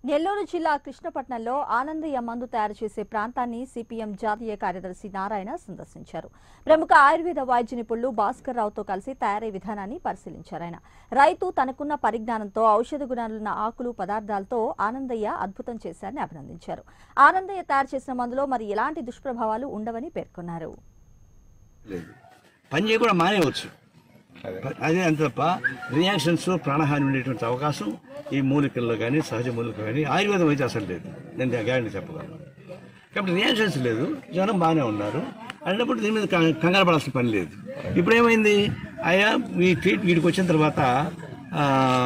నెల్లూరు జిల్లా కృష్ణపట్నంలో ఆనందయ్య మందు తయారు చేసే ప్రాంతాన్ని సిపిఎం జాతీయ కార్యదర్శి నారాయణ సందర్శించారు ప్రముఖ ఆయుర్వేద వైద్య నిపుణులు భాస్కర్ రావుతో కలిసి తయారీ విధానాన్ని పరిశీలించారు ఆయన రైతు తనకున్న పరిజ్ఞానంతో ఔషధ గుణాలున్న ఆకులు పదార్థాలతో ఆనందయ్య అద్భుతం చేశారని అభినందించారు ఆనందయ్య తయారు చేసిన మందులో మరి ఎలాంటి దుష్ప్రభావాలు ఉండవని పేర్కొన్నారు లేదు పని చేయకుండా మానేయవచ్చు అదే అంత తప్ప రియాక్షన్స్ ప్రాణహాని ఉండేటువంటి అవకాశం ఈ మూలికల్లో కానీ సహజ మూలికలు కానీ ఆయుర్వేదం అయితే అసలు లేదు నేను గ్యారంటీ చెప్పగలను కాబట్టి రియాక్షన్స్ లేదు జనం బాగానే ఉన్నారు అన్నప్పుడు దీని మీద కం- కంగారు పడాల్సిన పని లేదు ఇప్పుడు ఏమైంది అయ్యా ఈ ట్రీట్ వీడికి వచ్చిన తర్వాత ఆ,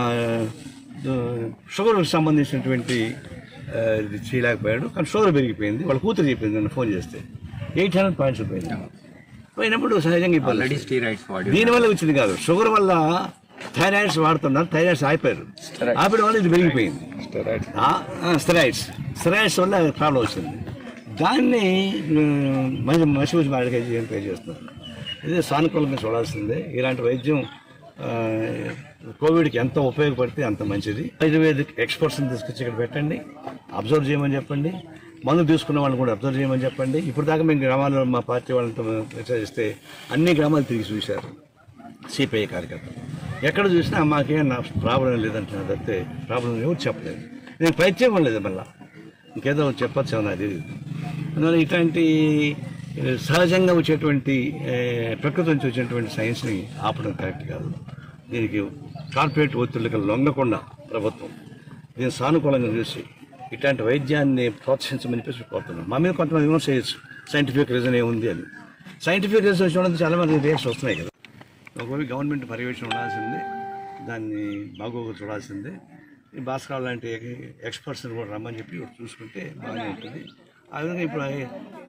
షుగర్కి సంబంధించినటువంటి ఆ, ఇది చేయలేకపోయాడు కానీ షుగర్ పెరిగిపోయింది వాళ్ళ కూతురు చెప్పింది నన్ను ఫోన్ చేస్తే ఎయిట్ హండ్రెడ్ పాయింట్స్ పోయింది పోయినప్పుడు సహజంగా ఇబ్బంది ఆల్రెడీ స్టీరాయిడ్స్ వాడి దీని వల్ల వచ్చింది కాదు షుగర్ వల్ల థైరాయిడ్స్ వాడుతున్నారు థైరాయిడ్స్ ఆగిపోయారు ఆపడం వల్ల ఇది పెరిగిపోయింది స్టెరాయిడ్స్ స్టెరాయిడ్స్ వల్ల ప్రాబ్లం వచ్చింది దాన్ని ఉమ్, మంచి మసి మసి మాడికాయ ట్రై చేస్తున్నారు ఇది సానుకూలంగా చూడాల్సిందే ఇలాంటి వైద్యం ఆ, కోవిడ్కి ఎంత ఉపయోగపడితే అంత మంచిది ఆయుర్వేదిక్ ఎక్స్పర్ట్స్ని తీసుకొచ్చి ఇక్కడ పెట్టండి అబ్జర్వ్ చేయమని చెప్పండి మందు తీసుకున్న వాళ్ళని కూడా అబ్జర్వ్ చేయమని చెప్పండి ఇప్పుడు దాకా మేము గ్రామాల్లో మా పార్టీ వాళ్ళతో విచారిస్తే అన్ని గ్రామాలు తిరిగి చూశారు సిపిఐ కార్యకర్తలు ఎక్కడ చూసినా మాకేం నా ప్రాబ్లం లేదంటున్నారు తప్పితే ప్రాబ్లం ఎవరు చెప్పలేదు నేను ప్రత్యేకం లేదు మళ్ళా ఇంకేదో చెప్పచ్చు అని అది అందువల్ల ఇట్లాంటి ఏ, సహజంగా వచ్చేటువంటి ఏ, ప్రకృతి నుంచి వచ్చేటువంటి సైన్స్ని ఆపడం కరెక్ట్ కాదు దీనికి కార్పొరేట్ ఒత్తిళ్ళకి లొంగకుండా ప్రభుత్వం దీన్ని సానుకూలంగా చూసి ఇట్లాంటి వైద్యాన్ని ప్రోత్సహించమని చెప్పేసి కోరుతున్నాం మా మీద కొంతమంది విమర్శ చేయొచ్చు సైంటిఫిక్ రీజన్ ఏముంది అని సైంటిఫిక్ రీజన్ చూడడం చాలా మంది రియాక్ట్స్ వస్తున్నాయి కదా ఒకవేళ గవర్నమెంట్ పర్యవేక్షణ ఉండాల్సిందే దాన్ని బాగోగులు చూడాల్సిందే ఈ భాస్కర్ లాంటి ఎక్స్పర్ట్స్ని కూడా రమ్మని చెప్పి ఒకటి చూసుకుంటే బాగానే ఉంటుంది ఆ విధంగా ఇప్పుడు